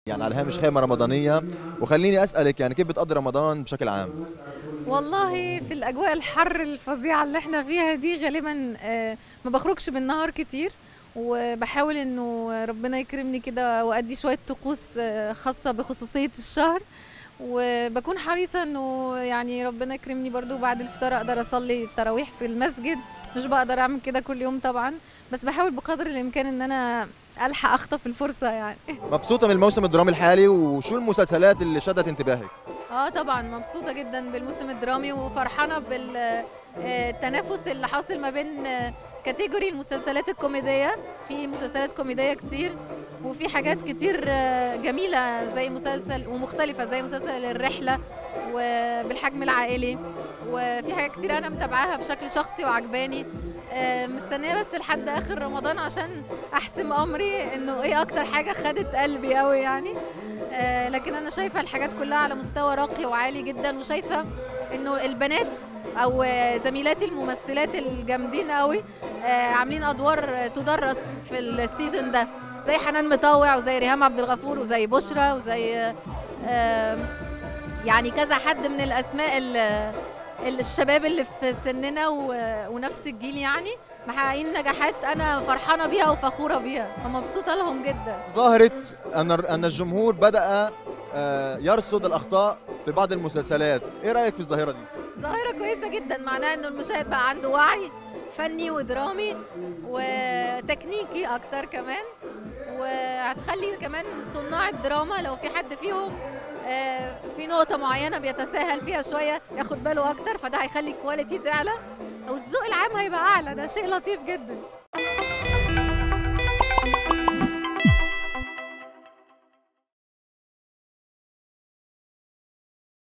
يعني على هامش خيمه رمضانيه وخليني اسالك يعني كيف بتقضي رمضان بشكل عام والله في الاجواء الحر الفظيعه اللي احنا فيها دي غالبا آه، ما بخرجش بالنهار كتير وبحاول انه ربنا يكرمني كده وادي شويه طقوس آه، خاصه بخصوصيه الشهر وبكون حريصه انه يعني ربنا يكرمني برضو بعد الفطار اقدر اصلي التراويح في المسجد مش بقدر اعمل كده كل يوم طبعا بس بحاول بقدر الامكان ان انا الحق اخطف الفرصه يعني مبسوطه من الموسم الدرامي الحالي وشو المسلسلات اللي شدت انتباهك اه طبعا مبسوطه جدا بالموسم الدرامي وفرحانه بالتنافس اللي حاصل ما بين آه، كاتيجوري المسلسلات الكوميديه في مسلسلات كوميديه كتير وفي حاجات كتير آه، جميله زي مسلسل ومختلفه زي مسلسل الرحله وبالحجم العائلي وفي حاجات كتير انا متابعاها بشكل شخصي وعجباني آه، مستنيه بس لحد اخر رمضان عشان احسم امري انه ايه اكتر حاجه خدت قلبي قوي يعني آه، لكن انا شايفه الحاجات كلها على مستوى راقي وعالي جدا وشايفه انه البنات او آه، زميلاتي الممثلات الجامدين قوي آه، عاملين ادوار آه، تدرس في السيزون ده زي حنان مطاوع وزي ريهام عبد الغفور وزي بشرى وزي آه، آه، يعني كذا حد من الاسماء ال- الشباب اللي في سننا و- ونفس الجيل يعني محققين نجاحات انا فرحانه بيها وفخوره بيها ومبسوطه لهم جدا ظاهره ان ان الجمهور بدا آه، يرصد الاخطاء في بعض المسلسلات ايه رايك في الظاهره دي ظاهرة كويسة جدا معناها انه المشاهد بقى عنده وعي فني ودرامي وتكنيكي اكتر كمان وهتخلي كمان صناع الدراما لو في حد فيهم آه، في نقطة معينة بيتساهل فيها شوية ياخد باله أكتر فده هيخلي الكواليتي تعلى والذوق العام هيبقى أعلى ده شيء لطيف جدا